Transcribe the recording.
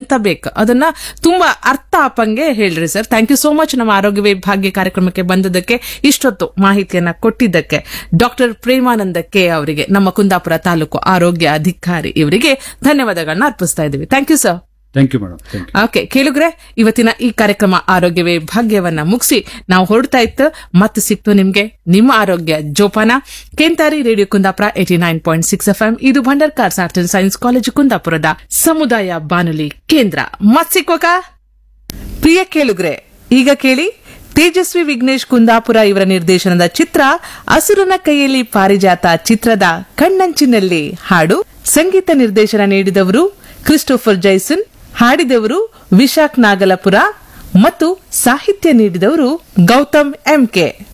ಎಂತ ಬೇಕು ಅದನ್ನ ತುಂಬಾ ಅರ್ಥ ಆಪಂಗೆ ಹೇಳ್ರಿ sir thank you so much ನಮ್ಮ ಆರೋಗ್ಯವೇ ಭಾಗ್ಯ ಕಾರ್ಯಕ್ರಮಕ್ಕೆ ಬಂದದಕ್ಕೆ ಇಷ್ಟೊತ್ತು ಮಾಹಿತಿಯನ್ನ ಕೊಟ್ಟಿದ್ದಕ್ಕೆ ಡಾಕ್ಟರ್ ಪ್ರೇಮಾನಂದ ಕೆ ಅವರಿಗೆ ನಮ್ಮ ಕುಂದಾಪುರ ತಾಲೂಕು ಆರೋಗ್ಯ ಅಧಿಕಾರಿ ಇವರಿಗೆ ಧನ್ಯವಾದಗಳನ್ನ ಅರ್ಪಿಸ್ತಾ ಇದ್ದೀವಿ thank you sir thank you madam thank you okay ಕೇಳುಗ್ರೆ ಇವತ್ತಿನ ಈ ಕಾರ್ಯಕ್ರಮ ಆರೋಗ್ಯವೇ ಭಾಗ್ಯವನ್ನ ಮುಗಿಸಿ ನಾವು ಹೊರಡ್ತಾ ಇತ್ತು ಮತ್ತೆ ಸಿಕ್ತು ನಿಮ್ಗೆ ನಿಮ್ಮ ಆರೋಗ್ಯ ಜೋಪಾನ ಕೆಂತಾರಿ radio Kundapura eighty nine point six F M ಇದು Bhandarkar art and science college ಕುಂದಾಪುರದ ಸಮುದಾಯ ಬಾನುಲಿ ಕೇಂದ್ರ ಮತ್ ಸಿಕ್ವಕ ಪ್ರಿಯ ಕೇಳುಗ್ರೆ ಈಗ ಕೇಳಿ ತೇಜಸ್ವಿ ವಿಘ್ನೇಶ್ ಕುಂದಾಪುರ ಇವರ ನಿರ್ದೇಶನದ ಚಿತ್ರ ಅಸುರನ ಕೈಯಲ್ಲಿ ಪಾರಿಜಾತ ಚಿತ್ರದ ಕಣ್ಣಂಚಿನಲ್ಲಿ ಹಾಡು ಸಂಗೀತ ನಿರ್ದೇಶನ ನೀಡಿದವರು ಕ್ರಿಸ್ಟೋಫರ್ ಜೈಸನ್ ಹಾಡಿದವರು ವಿಶಾಖ್ ನಾಗಲಪುರ ಮತ್ತು ಸಾಹಿತ್ಯ ನೀಡಿದವರು ಗೌತಮ್ ಎಂಕೆ